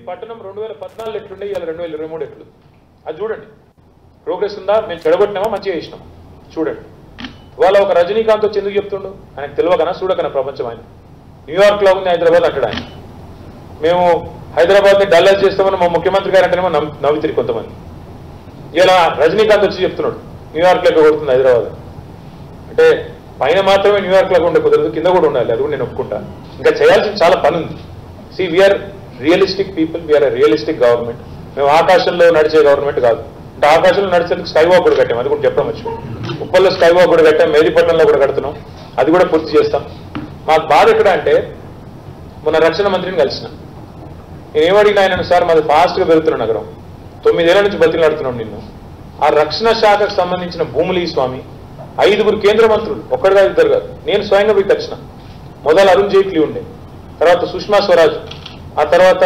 పట్టణం రెండు వేల పద్నాలుగు ఎట్లుండే ఇవాళ రెండు వేల ఇరవై మూడు ఎట్లు అది చూడండి ప్రోగ్రెస్ ఉందా మేము చెడగొట్టినామా మంచిగా చేసినామా చూడండి ఇవాళ ఒక రజనీకాంత్ వచ్చి ఎందుకు చెప్తుండు ఆయనకు తెలియకనా చూడకనా ప్రపంచం ఆయన న్యూయార్క్ లో ఉంది హైదరాబాద్ అంటాడు ఆయన మేము హైదరాబాద్ ని డల్లాస్ చేస్తామని మా ముఖ్యమంత్రి గారు అంటేనేమో నవ్వు నవ్వుతారు కొంతమంది ఇలా రజనీకాంత్ వచ్చి చెప్తున్నాడు న్యూయార్క్ లో కొడుతుంది హైదరాబాద్ అని. అంటే పైన మాత్రమే న్యూయార్క్ లాగా ఉండే కుదరదు కింద కూడా ఉండాలి అది కూడా నేను ఒప్పుకుంటాను ఇంకా చేయాల్సిన చాలా పని ఉంది see we are realistic people we are realistic government మేము ఆకాశంలో నడిచే గవర్నమెంట్ కాదు అంటే ఆకాశంలో నడిచేందుకు స్కై వాక్ కూడా కట్టాం అది కూడా చెప్పడం వచ్చు ఉప్పల్లో స్కై వాక్ కూడా కట్టాం మేదిపట్నంలో కూడా కడుతున్నాం అది కూడా పూర్తి చేస్తాం మాకు బాధ ఎక్కడ అంటే మొన్న రక్షణ మంత్రిని కలిసిన నేను ఏమడిగినా ఆయన సార్ మాది ఫాస్ట్గా పెరుగుతున్న నగరం తొమ్మిదేళ్ల నుంచి బతిలాడుతున్నాం నిన్ను ఆ రక్షణ శాఖకు సంబంధించిన భూములు ఈ స్వామి ఐదుగురు కేంద్ర మంత్రులు ఒక్కడిగా ఇద్దరు కాదు నేను స్వయంగా పోయి కలిసిన మొదలు అరుణ్ జైట్లీ ఉండే తర్వాత సుష్మా స్వరాజ్ ఆ తర్వాత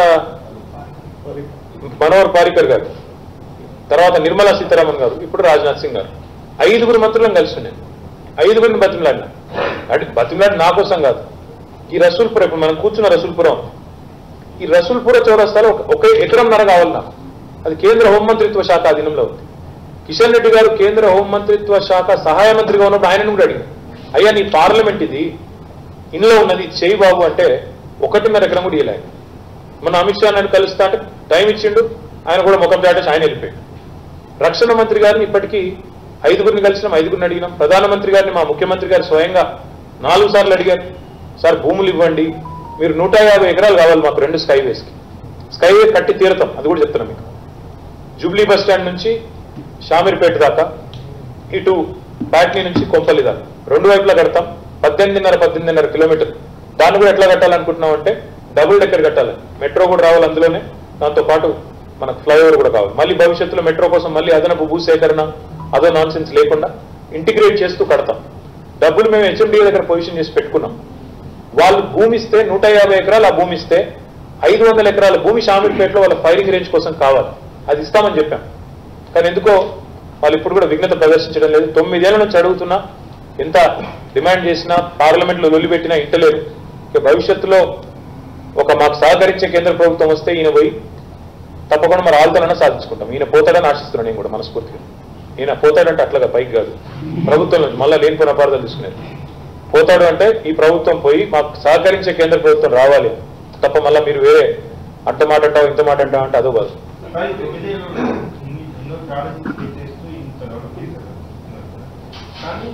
మనోహర్ పారికర్ గారు తర్వాత నిర్మలా సీతారామన్ గారు ఇప్పుడు రాజ్నాథ్ సింగ్ గారు ఐదుగురు మంత్రులను కలిసి నేను ఐదుగురిని బతిమలాడినా అంటే బతిమలాడి నా కోసం కాదు ఈ రసూల్పురం ఇప్పుడు మనం కూర్చున్న రసూల్పురం ఈ రసూల్పుర చౌరస్తాలో ఒక- ఒక ఎకరం నర కావాలి నాకు అది కేంద్ర హోంమంత్రిత్వ శాఖ అధీనంలో ఉంది కిషన్ రెడ్డి గారు కేంద్ర హోంమంత్రిత్వ శాఖ సహాయ మంత్రిగా ఉన్నప్పుడు ఆయనను కూడా అడిగారు అయ్యా నీ పార్లమెంట్ ఇది ఇందులో ఉన్నది ఇది చేయి బాబు అంటే ఒకటిన్నర ఎకరం కూడా ఇవ్వలేదు మన అమిత్ షా నన్ను కలుస్తా అంటే టైం ఇచ్చిండు ఆయన కూడా ముఖం దాటేసి ఆయన వెళ్ళిపోయాడు రక్షణ మంత్రి గారిని ఇప్పటికీ ఐదుగురిని కలిసినాం ఐదుగురిని అడిగినాం ప్రధానమంత్రి గారిని మా ముఖ్యమంత్రి గారు స్వయంగా నాలుగు సార్లు అడిగారు సార్ భూములు ఇవ్వండి మీరు నూట యాభై ఎకరాలు కావాలి మాకు రెండు స్కైవేస్కి స్కైవే కట్టి తీరతాం అది కూడా చెప్తున్నాం మీకు జూబ్లీ బస్ స్టాండ్ నుంచి షామీర్పేట దాకా ఇటు ప్యాట్నీ నుంచి కొంపల్లి దాకా రెండు వైపులా కడతాం పద్దెనిమిదిన్నర పద్దెనిమిదిన్నర కిలోమీటర్ దాన్ని కూడా ఎట్లా కట్టాలనుకుంటున్నాం అంటే డబుల్ డెక్కర్ కట్టాలి మెట్రో కూడా రావాలి అందులోనే దాంతో పాటు మనకు ఫ్లైఓవర్ కూడా కావాలి మళ్ళీ భవిష్యత్తులో మెట్రో కోసం మళ్ళీ అదనపు భూ సేకరణ అదో నాన్ సెన్స్ లేకుండా ఇంటిగ్రేట్ చేస్తూ కడతాం డబ్బులు మేము హెచ్ఎండి దగ్గర పొజిషన్ చేసి పెట్టుకున్నాం వాళ్ళు భూమి ఇస్తే నూట యాభై ఎకరాలు ఆ భూమి ఇస్తే ఐదు వందల ఎకరాల భూమి షామీర్పేటలో వాళ్ళ ఫైరింగ్ రేంజ్ కోసం కావాలి అది ఇస్తామని చెప్పాం కానీ ఎందుకో వాళ్ళు ఇప్పుడు కూడా విఘ్నత ప్రదర్శించడం లేదు తొమ్మిదేళ్ల నుంచి అడుగుతున్నా ఎంత డిమాండ్ చేసినా పార్లమెంట్లో లొల్లిపెట్టినా ఇంటలేరు ఇక భవిష్యత్తులో ఒక మాకు సహకరించే కేంద్ర ప్రభుత్వం వస్తే ఈయన పోయి తప్పకుండా మరి ఆల్తనన్నా సాధించుకుంటాం ఈయన పోతాడని ఆశిస్తున్నాను నేను కూడా మనస్ఫూర్తిగా ఈయన పోతాడంటే అట్లాగా పైకి కాదు ప్రభుత్వం నుంచి మళ్ళీ లేనిపోయిన అపార్థాలు తీసుకునేది పోతాడు అంటే ఈ ప్రభుత్వం పోయి మాకు సహకరించే కేంద్ర ప్రభుత్వం రావాలి తప్ప మళ్ళీ మీరు వేరే అంత మాట అంటావు ఇంత మాట అంటావు అంటే అదో కాదు కానీ తొమ్మిదేళ్ళలో ఇన్ని ఎన్నో ప్రాజెక్టులు చేస్తూ ఇంత డెవలప్ చేశారు కానీ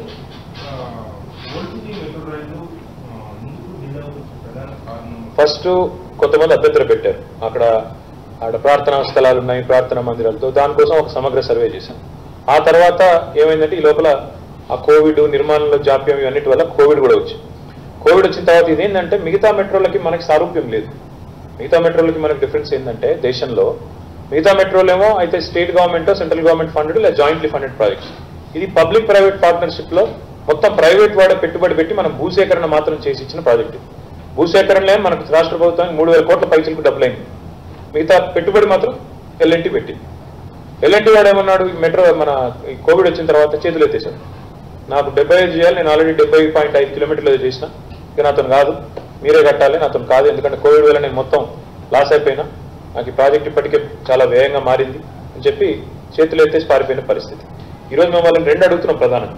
ఓల్సీటీ మెట్రో రైలు ఆ, ముందుకు డిలే అవ్వడానికి ప్రధాన కారణం ఫస్ట్ కొంతమంది అభ్యంతరం పెట్టారు అక్కడ ఆడ ప్రార్థనా స్థలాలు ఉన్నాయి ప్రార్థనా మందిరాలతో దానికోసం ఒక సమగ్ర సర్వే చేశాం ఆ తర్వాత ఏమైందంటే ఈ లోపల ఆ కోవిడ్ నిర్మాణంలో జాప్యం ఇవన్నిటి వల్ల కోవిడ్ కూడా వచ్చింది కోవిడ్ వచ్చిన తర్వాత ఇది ఏంటంటే మిగతా మెట్రోలకి మనకి సారూప్యం లేదు మిగతా మెట్రోలకి మనకి డిఫరెన్స్ ఏంటంటే దేశంలో మిగతా మెట్రోలు ఏమో అయితే state government central government funded లేదా జాయింట్లీ ఫండెడ్ ప్రాజెక్ట్స్ ఇది పబ్లిక్ ప్రైవేట్ పార్ట్నర్షిప్ లో మొత్తం ప్రైవేట్ వాడే పెట్టుబడి పెట్టి మనం భూసేకరణ మాత్రం చేసి ఇచ్చిన ప్రాజెక్ట్ భూసేకరణలో మనకు రాష్ట్ర ప్రభుత్వానికి మూడు వేల కోట్ల పైసలకు డబ్బులైంది మిగతా పెట్టుబడి మాత్రం ఎల్ఎన్టీ పెట్టింది ఎల్ఎన్టీ వాడు ఏమన్నాడు ఈ మెట్రో మన ఈ కోవిడ్ వచ్చిన తర్వాత చేతులు ఎత్తేసాడు నాకు డెబ్బై ఐదు చేయాలి నేను ఆల్రెడీ డెబ్బై పాయింట్ ఐదు కిలోమీటర్లు ఏదో చేసిన ఇక నాతో కాదు మీరే కట్టాలి నాతో కాదు ఎందుకంటే కోవిడ్ వల్ల నేను మొత్తం లాస్ అయిపోయినా నాకు ఈ ప్రాజెక్ట్ ఇప్పటికే చాలా వేగంగా మారింది అని చెప్పి చేతులు ఎత్తేసి పారిపోయిన పరిస్థితి ఈరోజు మేము వాళ్ళని రెండు అడుగుతున్నాం ప్రధానంగా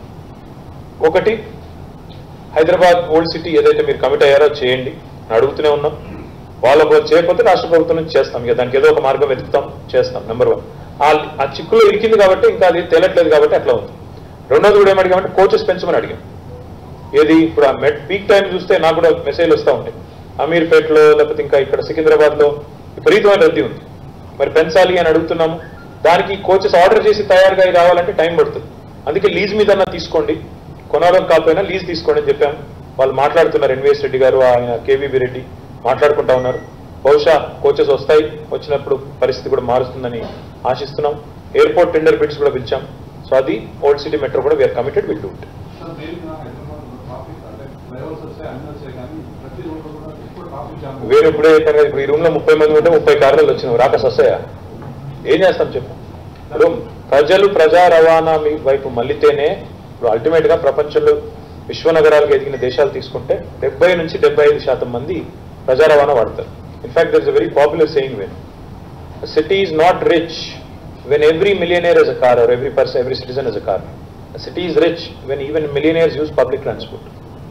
ఒకటి హైదరాబాద్ ఓల్డ్ సిటీ ఏదైతే మీరు కమిట్ అయ్యారో చేయండి అని అడుగుతూనే ఉన్నాం వాళ్ళకు చేయకపోతే రాష్ట్ర ప్రభుత్వం నుంచి చేస్తాం ఇక దానికి ఏదో ఒక మార్గం వెతుకుతాం చేస్తాం నెంబర్ వన్ ఆ ఆ చిక్కులో ఇరికింది కాబట్టి ఇంకా అది తేలట్లేదు కాబట్టి అట్లా ఉంది రెండోది కూడా ఏమడిగామంటే కోచెస్ పెంచమని అడిగాం ఏది ఇప్పుడు ఆ మెట్ పీక్ టైం చూస్తే నాకు కూడా మెసేజ్లు వస్తూ ఉంటాయి అమీర్పేటలో లేకపోతే ఇంకా ఇక్కడ సికింద్రాబాద్ లో విపరీతమైన రద్దీ ఉంది మరి పెంచాలి అని అడుగుతున్నాము దానికి కోచెస్ ఆర్డర్ చేసి తయారుగా అయి రావాలంటే టైం పడుతుంది అందుకే లీజ్ మీద తీసుకోండి కొనాలని కాకపోయినా లీజ్ తీసుకోండి అని చెప్పాము వాళ్ళు మాట్లాడుతున్నారు ఎన్విఎస్ రెడ్డి గారు ఆయన కేవీబీ రెడ్డి మాట్లాడుకుంటా ఉన్నారు బహుశా కోచెస్ వస్తాయి వచ్చినప్పుడు పరిస్థితి కూడా మారుస్తుందని ఆశిస్తున్నాం ఎయిర్పోర్ట్ టెండర్ బిడ్స్ కూడా పిలిచాం సో అది ఓల్డ్ సిటీ మెట్రో కూడా we are committed will do it sir మెయిన్గా హైదరాబాద్ ట్రాఫిక్ అంటే ఫ్లైఓవర్స్ వచ్చాయి అన్ని వచ్చాయి కానీ ప్రతి రోడ్డు కూడా ఎక్కువ ట్రాఫిక్ జామ్ వేరే ఇప్పుడే చెప్పాను కదా, ఇప్పుడు ఈ రూమ్ లో ముప్పై మంది ఉంటే ముప్పై కార్లు వచ్చినావు రాక వస్తాయా ఏం చేస్తాం చెప్పు ఇప్పుడు ప్రజలు ప్రజా రవాణా మీ వైపు మళ్ళితేనే ఇప్పుడు అల్టిమేట్ గా ప్రపంచంలో విశ్వ నగరాలకు ఎదిగిన దేశాలు తీసుకుంటే డెబ్బై నుంచి డెబ్బై ఐదు శాతం మంది ప్రజా రవాణా వాడతారు in fact there is very popular saying way A city is not rich when every millionaire has a car or every person, every citizen has a car. A city is rich when even millionaires use public transport.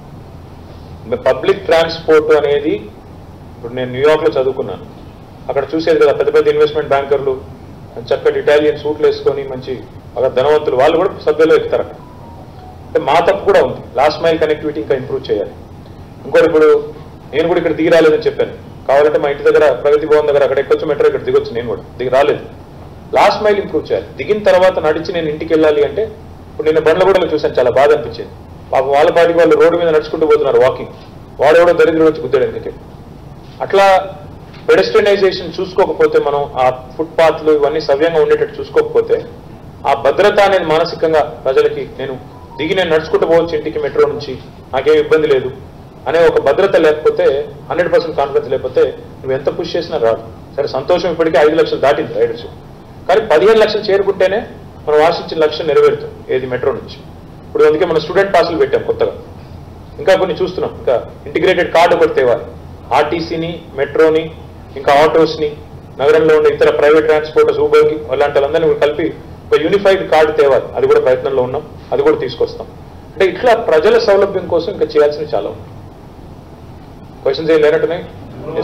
Public transport అనేది ఇప్పుడు నేను న్యూయార్క్లో చదువుకున్నాను అక్కడ చూసేది కదా పెద్ద పెద్ద ఇన్వెస్ట్మెంట్ బ్యాంకర్లు చక్కటి ఇటాలియన్ సూట్లు వేసుకొని మంచి అక్కడ ధనవంతులు వాళ్ళు కూడా సభ్యులు ఎక్కుతారు అక్కడ అంటే మా తప్పు కూడా ఉంది లాస్ట్ మైల్ కనెక్టివిటీ ఇంకా ఇంప్రూవ్ చేయాలి ఇంకోటి ఇప్పుడు నేను కూడా ఇక్కడ దిగి రాలేదని చెప్పాను కావాలంటే మా ఇంటి దగ్గర ప్రగతి భవన్ దగ్గర అక్కడ ఎక్కొచ్చు మెట్రో ఇక్కడ దిగొచ్చు నేను కూడా దిగి రాలేదు లాస్ట్ మైల్ ఇంప్రూవ్ చేయాలి దిగిన తర్వాత నడిచి నేను ఇంటికి వెళ్ళాలి అంటే ఇప్పుడు నేను బండ్ల కూడా చూశాను చాలా బాధ అనిపించింది పాపం వాళ్ళ పాటికి వాళ్ళు రోడ్డు మీద నడుచుకుంటూ పోతున్నారు వాకింగ్ వాడు ఎవడో దరిద్రుడు వచ్చి గుద్దాడు ఎందుకే అట్లా పెడస్ట్రియనైజేషన్ చూసుకోకపోతే మనం ఆ ఫుట్పాత్లు ఇవన్నీ సవ్యంగా ఉండేటట్టు చూసుకోకపోతే ఆ భద్రత అనేది మానసికంగా ప్రజలకి నేను దిగి నేను నడుచుకుంటూ పోవచ్చు ఇంటికి మెట్రో నుంచి నాకేం ఇబ్బంది లేదు అనే ఒక భద్రత లేకపోతే హండ్రెడ్ పర్సెంట్ కాన్ఫిడెన్స్ లేకపోతే నువ్వు ఎంత పుష్ చేసినా రాదు సరే సంతోషం ఇప్పటికే ఐదు లక్షలు దాటింది రైడర్స్ కానీ పదిహేను లక్షలు చేరుకుంటేనే మనం ఆశించిన లక్ష్యం నెరవేరుతుంది ఏది మెట్రో నుంచి ఇప్పుడు అందుకే మనం స్టూడెంట్ పాసులు పెట్టాం కొత్తగా ఇంకా కొన్ని చూస్తున్నాం ఇంకా ఇంటిగ్రేటెడ్ కార్డు ఒకటి తేవాలి ఆర్టీసీని మెట్రోని ఇంకా ఆటోస్ని నగరంలో ఉండే ఇతర ప్రైవేట్ ట్రాన్స్పోర్టర్స్ ఊబర్కి అలాంటి వాళ్ళందరినీ కూడా కలిపి ఒక యూనిఫైడ్ కార్డు తేవాలి అది కూడా ప్రయత్నంలో ఉన్నాం అది కూడా తీసుకొస్తాం అంటే ఇట్లా ప్రజల సౌలభ్యం కోసం ఇంకా చేయాల్సినవి చాలా ఉన్నాయి క్వశ్చన్స్ ఏం లేనట్టున్నాయి Yes.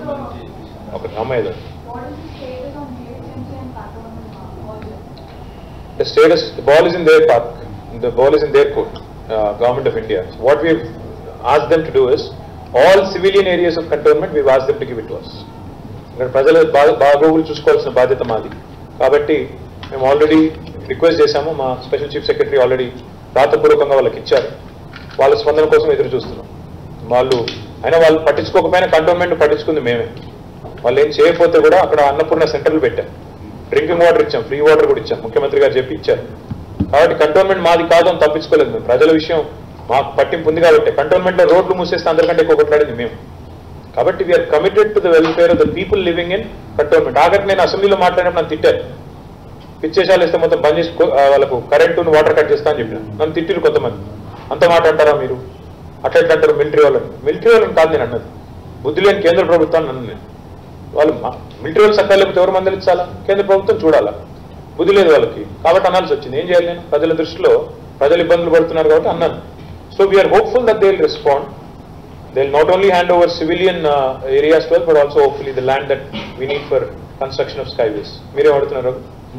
ఒకటి అమ్మాయి ఏదో. What is the status on GHMC and Patronum order? the status, the ball is in their park, the ball is in their court, uh, government of India. So what we've asked them to do is, all civilian areas of cantonment, we've asked them to give it to us. ఇక్కడ ప్రజల బా- బాగోగులు చూసుకోవాల్సిన బాధ్యత మాది కాబట్టి మేము already request చేశాము మా స్పెషల్ చీఫ్ సెక్రటరీ ఆల్రెడీ రాతపూర్వకంగా వాళ్ళకి ఇచ్చారు వాళ్ళ స్పందన కోసం ఎదురు చూస్తున్నాం వాళ్ళు అయినా వాళ్ళు పట్టించుకోకపోయినా కంటోన్మెంట్ పట్టించుకుంది మేమే వాళ్ళు ఏం చేయకపోతే కూడా అక్కడ అన్నపూర్ణ సెంటర్లు పెట్టాం డ్రింకింగ్ వాటర్ ఇచ్చాం ఫ్రీ వాటర్ కూడా ఇచ్చాం ముఖ్యమంత్రి గారు చెప్పి ఇచ్చారు కాబట్టి కంటోన్మెంట్ మాది కాదు అని తప్పించుకోలేదు మేము ప్రజల విషయం మాకు పట్టింపు ఉంది కాబట్టి కంటోన్మెంట్ లో రోడ్లు మూసేస్తే అందరికంటే ఎక్కువ కొట్లాడింది మేము కాబట్టి we are committed to the welfare of the people living in cantonment ఆఖరికి నేను అసెంబ్లీలో మాట్లాడినప్పుడు నన్ను తిట్టారు పిచ్చేసాలు ఇస్తే మొత్తం బంద్ చేసి కో- ఆ, వాళ్ళకు కరెంటు వాటర్ కట్ చేస్తా అని చెప్పిన నన్ను తిట్టిరు కొంతమంది అంత మాట అంటారా మీరు అట్లా ఎట్లా అంటారు మిలిటరీ వాళ్ళని మిలిటరీ వాళ్ళని కాదు నేను అన్నది బుద్ధి లేని కేంద్ర ప్రభుత్వాన్ని అన్నది నేను వాళ్ళు మిలిటరీ వాళ్ళు సక్కగా లేకపోతే ఎవరు మందలించాలా కేంద్ర ప్రభుత్వం చూడాలా బుద్ధి లేదు వాళ్ళకి కాబట్టి అనాల్సి వచ్చింది ఏం చేయాలి నేను ప్రజల దృష్టిలో ప్రజలు ఇబ్బందులు పడుతున్నారు కాబట్టి అన్నాను so we are hopeful that they will respond they will not only hand over civilian areas to but also hopefully the land that we need for construction of skyways మీరేం అడుగుతున్నారు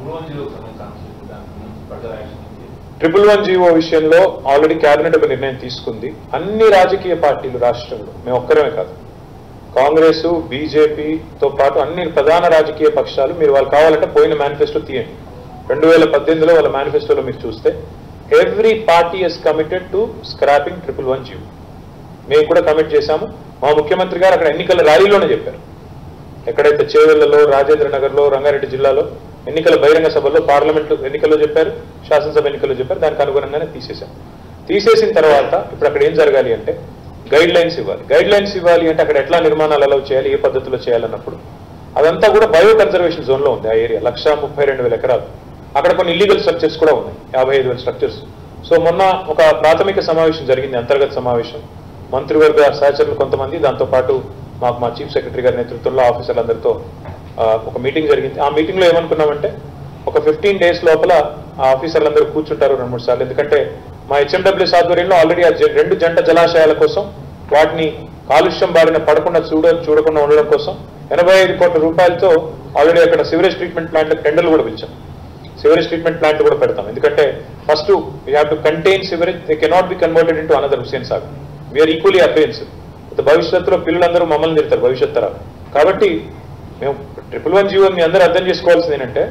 ట్రిపుల్ వన్ జీవో విషయంలో already cabinet ఒక నిర్ణయం తీసుకుంది అన్ని రాజకీయ పార్టీలు రాష్ట్రంలో మేము ఒక్కరమే కాదు కాంగ్రెస్ బీజేపీతో పాటు అన్ని ప్రధాన రాజకీయ పక్షాలు మీరు వాళ్ళు కావాలంటే పోయిన మేనిఫెస్టో తీయండి రెండు వేల పద్దెనిమిదిలో వాళ్ళ మేనిఫెస్టోలో మీరు చూస్తే every party is committed to scrapping triple one GO మేము కూడా కమిట్ చేశాము మా ముఖ్యమంత్రి గారు అక్కడ ఎన్నికల ర్యాలీలోనే చెప్పారు ఎక్కడైతే చేవెళ్లలో రాజేంద్ర నగర్లో రంగారెడ్డి జిల్లాలో ఎన్నికల బహిరంగ సభల్లో పార్లమెంట్ ఎన్నికల్లో చెప్పారు శాసనసభ ఎన్నికల్లో చెప్పారు దానికి అనుగుణంగానే తీసేశాం తీసేసిన తర్వాత ఇప్పుడు అక్కడ ఏం జరగాలి అంటే గైడ్ లైన్స్ ఇవ్వాలి గైడ్ లైన్స్ ఇవ్వాలి అంటే అక్కడ ఎట్లా నిర్మాణాలు అలౌ చేయాలి ఏ పద్ధతిలో చేయాలన్నప్పుడు అదంతా కూడా బయో కన్జర్వేషన్ జోన్ లో ఉంది ఆ ఏరియా లక్ష ముప్పై రెండు వేల ఎకరాలు అక్కడ కొన్ని ఇల్లీగల్ స్ట్రక్చర్స్ కూడా ఉన్నాయి యాభై ఐదు వేల స్ట్రక్చర్స్ సో మొన్న ఒక ప్రాథమిక సమావేశం జరిగింది అంతర్గత సమావేశం మంత్రివర్గ సహచరులు కొంతమంది దాంతో పాటు మాకు మా చీఫ్ సెక్రటరీ గారి నేతృత్వంలో ఆఫీసర్లందరితో ఆ, ఒక మీటింగ్ జరిగింది ఆ మీటింగ్ లో ఏమనుకున్నామంటే ఒక ఫిఫ్టీన్ డేస్ లోపల ఆ ఆఫీసర్లందరూ కూర్చుంటారు రెండు మూడు సార్లు ఎందుకంటే మా హెచ్ఎండబ్ల్యూఎస్ ఆధ్వర్యంలో ఆల్రెడీ ఆ జ- రెండు జంట జలాశయాల కోసం వాటిని కాలుష్యం బారిన పడకుండా చూడ చూడకుండా ఉండడం కోసం ఎనభై ఐదు కోట్ల రూపాయలతో ఆల్రెడీ అక్కడ సివరేజ్ ట్రీట్మెంట్ ప్లాంట్ టెండర్లు కూడా పిలిచాం సివరేజ్ ట్రీట్మెంట్ ప్లాంట్ కూడా పెడతాం ఎందుకంటే first we have to contain sewerage they cannot be converted into another Hussain Sagar we are equally offensive భవిష్యత్తులో పిల్లలందరూ మమ్మల్ని తిడతారు భవిష్యత్ తరాలు కాబట్టి మేము ట్రిపుల్ వన్ జీవో మీ అందరూ అర్థం చేసుకోవాల్సింది ఏంటంటే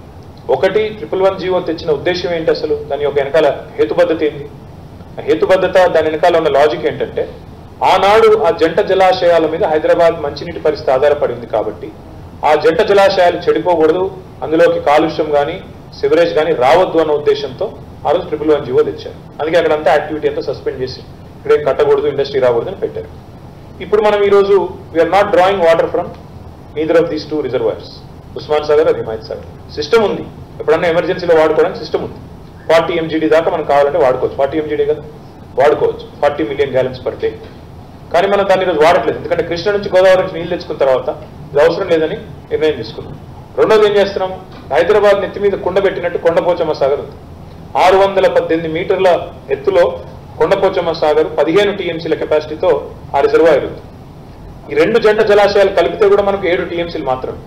ఒకటి ట్రిపుల్ వన్ జీవో తెచ్చిన ఉద్దేశం ఏంటి అసలు దాని యొక్క వెనకాల హేతుబద్ధత ఏంటి ఆ హేతుబద్ధత దాని వెనకాల ఉన్న లాజిక్ ఏంటంటే ఆనాడు ఆ జంట జలాశయాల మీద హైదరాబాద్ మంచినీటి పరిస్థితి ఆధారపడి ఉంది కాబట్టి ఆ జంట జలాశయాలు చెడిపోకూడదు అందులోకి కాలుష్యం కానీ సివరేజ్ కానీ రావద్దు అన్న ఉద్దేశంతో ఆ రోజు ట్రిపుల్ వన్ జీవో తెచ్చారు అందుకే అక్కడంతా యాక్టివిటీ అంతా సస్పెండ్ చేసి ఇక్కడేం కట్టకూడదు ఇండస్ట్రీ రాకూడదు అని పెట్టారు ఇప్పుడు మనం ఈ రోజు we are not drawing water from neither of these two reservoirs Osman Sagar అది హిమాయత్ సాగర్ సిస్టమ్ ఉంది ఎప్పుడన్నా ఎమర్జెన్సీలో వాడుకోవడానికి సిస్టమ్ ఉంది ఫార్టీ ఎంజీడీ దాకా మనం కావాలంటే వాడుకోవచ్చు ఫార్టీ ఎంజీడీ కదా వాడుకోవచ్చు forty million gallons per day కానీ మనం దాన్ని ఈరోజు వాడట్లేదు ఎందుకంటే కృష్ణ నుంచి గోదావరి నుంచి నీళ్ళు తెచ్చుకున్న తర్వాత ఇది అవసరం లేదని నిర్ణయం తీసుకున్నాం రెండోది ఏం చేస్తున్నాము హైదరాబాద్ నెత్తి మీద కొండ పెట్టినట్టు కొండపోచమ్మ సాగర్ ఉంది ఆరు వందల పద్దెనిమిది మీటర్ల ఎత్తులో కొండపోచమ్మ సాగర్ పదిహేను టీఎంసీల కెపాసిటీతో ఆ రిజర్వాయర్ ఉంది ఈ రెండు జంట జలాశయాలు కలిపితే కూడా మనకు ఏడు టీఎంసీలు మాత్రం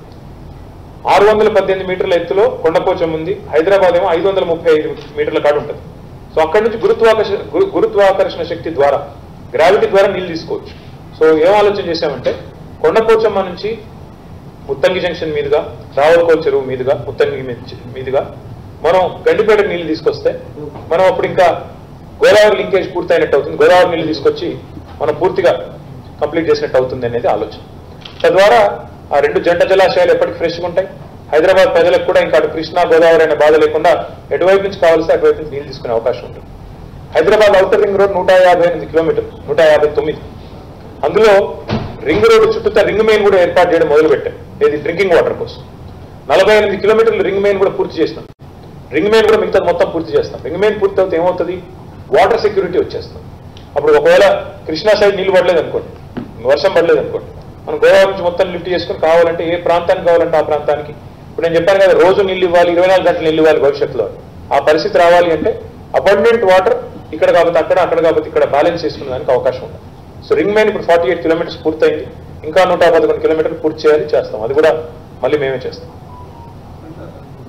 ఆరు వందల పద్దెనిమిది మీటర్ల ఎత్తులో కొండపోచం ఉంది హైదరాబాద్ ఏమో ఐదు వందల ముప్పై ఐదు మీటర్ల కాడు ఉంటుంది సో అక్కడి నుంచి గురుత్వాకర్షణ గురు- గురుత్వాకర్షణ శక్తి ద్వారా గ్రావిటీ ద్వారా నీళ్ళు తీసుకోవచ్చు సో ఏం ఆలోచన చేశామంటే కొండపోచమ్మ నుంచి ముత్తంగి జంక్షన్ మీదుగా రావులకోల్ చెరువు మీదుగా ముత్తంగి మీ- మీదుగా మనం గండిపేట నీళ్లు తీసుకొస్తే మనం అప్పుడు ఇంకా గోదావరి లింకేజ్ పూర్తయినట్టు అవుతుంది గోదావరి నీళ్లు తీసుకొచ్చి మనం పూర్తిగా కంప్లీట్ చేసినట్టు అవుతుంది అనేది ఆలోచన తద్వారా ఆ రెండు జంట జలాశయాలు ఎప్పటికి ఫ్రెష్గా ఉంటాయి హైదరాబాద్ ప్రజలకు కూడా ఇంకా అటు కృష్ణా గోదావరి అనే బాధ లేకుండా ఎటువైపు నుంచి కావాల్సి అటువైపు నుంచి నీళ్లు తీసుకునే అవకాశం ఉంటుంది హైదరాబాద్ ఔటర్ రింగ్ రోడ్ నూట యాభై ఎనిమిది కిలోమీటర్ నూట యాభై తొమ్మిది అందులో రింగ్ రోడ్డు చుట్టూ రింగ్ మెయిన్ కూడా ఏర్పాటు చేయడం మొదలు పెట్టాం ఏది డ్రింకింగ్ వాటర్ కోసం నలభై ఎనిమిది కిలోమీటర్లు రింగ్ మెయిన్ కూడా పూర్తి చేసినాం రింగ్ మెయిన్ కూడా మిగతా మొత్తం పూర్తి చేస్తాం రింగ్ మెయిన్ పూర్తి అవుతే ఏమవుతుంది వాటర్ సెక్యూరిటీ వచ్చేస్తాం అప్పుడు ఒకవేళ కృష్ణా సైడ్ నీళ్లు పడలేదు అనుకోండి వర్షం పడలేదు అనుకోండి మనం గోదావరి నుంచి మొత్తం లిఫ్ట్ చేసుకుని కావాలంటే ఏ ప్రాంతానికి కావాలంటే ఆ ప్రాంతానికి ఇప్పుడు నేను చెప్పాను కదా రోజు నీళ్ళు ఇవ్వాలి ఇరవై నాలుగు గంటలు నీళ్ళు ఇవ్వాలి భవిష్యత్తులో ఆ పరిస్థితి రావాలి అంటే అబండెంట్ వాటర్ ఇక్కడ కాబట్టి అక్కడ అక్కడ కాబట్టి ఇక్కడ బ్యాలెన్స్ చేసుకునే దానికి అవకాశం ఉంది సో రింగ్ మెయిన్ ఇప్పుడు ఫార్టీ ఎయిట్ కిలోమీటర్స్ పూర్తయింది ఇంకా నూట పదకొండు కిలోమీటర్లు పూర్తి చేయాలి చేస్తాం అది కూడా మళ్ళీ మేమే చేస్తాం అంటే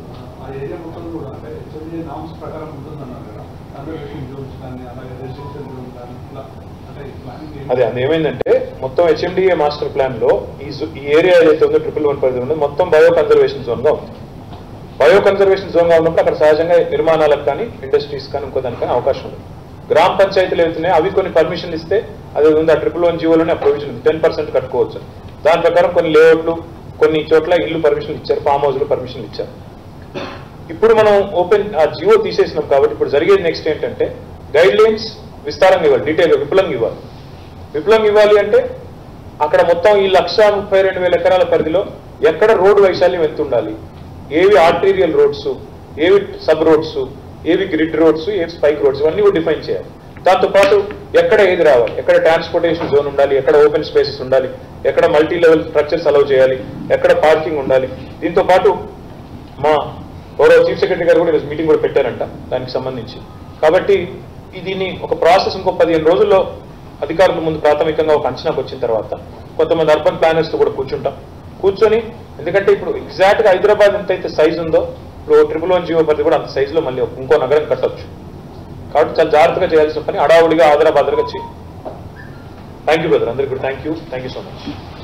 ఆ ఏరియా మొత్తం కూడా అంటే హెచ్ఎంఏ నామ్స్ ప్రకారం ఉంటుందన్నారు కదా కన్జర్వేషన్ జోన్స్ కానీ అలాగే రెసిడెన్షియల్ జోన్ కానీ ఇట్లా అంటే ఈ ప్లానింగ్ అదే అది ఏమైందంటే మొత్తం హెచ్ఎండిఏ మాస్టర్ ప్లాన్ లో ఈ జో- ఈ ఏరియా ఏదైతే ఉందో ట్రిపుల్ వన్ పరిధి ఉందో మొత్తం బయో కన్జర్వేషన్ జోన్ గా ఉంది బయో కన్జర్వేషన్ జోన్ గా ఉన్నప్పుడు అక్కడ సహజంగా నిర్మాణాలకు కానీ ఇండస్ట్రీస్ కానీ ఇంకో దానికి కానీ అవకాశం ఉంది గ్రామ పంచాయతీలు అవుతున్నాయి అవి కొన్ని పర్మిషన్ ఇస్తే అది ఉంది ఆ ట్రిపుల్ వన్ జీవోలోనే ఆ ప్రొవిజన్ ఉంది టెన్ పర్సెంట్ కట్టుకోవచ్చు దాని ప్రకారం కొన్ని లేఅవుట్లు కొన్ని చోట్ల ఇల్లు పర్మిషన్ ఇచ్చారు ఫామ్ హౌస్లు పర్మిషన్ ఇచ్చారు ఇప్పుడు మనం ఓపెన్ ఆ జియో తీసేసినాం కాబట్టి ఇప్పుడు జరిగేది నెక్స్ట్ ఏంటంటే గైడ్ లైన్స్ విస్తారంగా ఇవ్వాలి డీటెయిల్ విపులంగా ఇవ్వాలి విపులంగా ఇవ్వాలి అంటే అక్కడ మొత్తం ఈ లక్ష ముప్పై రెండు వేల ఎకరాల పరిధిలో ఎక్కడ రోడ్డు వైశాల్యం ఎంత ఉండాలి ఏవి ఆర్టీరియల్ రోడ్స్ ఏవి సబ్ రోడ్స్ ఏవి గ్రిడ్ రోడ్స్ ఏవి స్పైక్ రోడ్స్ ఇవన్నీ కూడా డిఫైన్ చేయాలి దాంతో పాటు ఎక్కడ ఏది రావాలి ఎక్కడ ట్రాన్స్పోర్టేషన్ జోన్ ఉండాలి ఎక్కడ ఓపెన్ స్పేసెస్ ఉండాలి ఎక్కడ మల్టీ లెవెల్ స్ట్రక్చర్స్ అలౌ చేయాలి ఎక్కడ పార్కింగ్ ఉండాలి దీంతో పాటు మా గౌరవ చీఫ్ సెక్రటరీ గారు కూడా ఈరోజు మీటింగ్ కూడా పెట్టారంట దానికి సంబంధించి కాబట్టి ఈ దీన్ని ఒక ప్రాసెస్ ఇంకో పదిహేను రోజుల్లో అధికారుల ముందు ప్రాథమికంగా ఒక అంచనాకు వచ్చిన తర్వాత కొంతమంది అర్బన్ ప్లానర్స్ తో కూడా కూర్చుంటాం కూర్చొని ఎందుకంటే ఇప్పుడు ఎగ్జాక్ట్ గా హైదరాబాద్ ఎంతైతే సైజ్ ఉందో ఇప్పుడు ట్రిపుల్ వన్ జీవో పరిధి కూడా అంత size లో మళ్ళీ ఇంకో నగరం కట్టొచ్చు కాబట్టి చాలా జాగ్రత్తగా చేయాల్సిన పని అడావుడిగా ఆదరా బాదరగా చేయి థ్యాంక్ యూ బ్రదర్ అందరికీ కూడా thank you thank you so much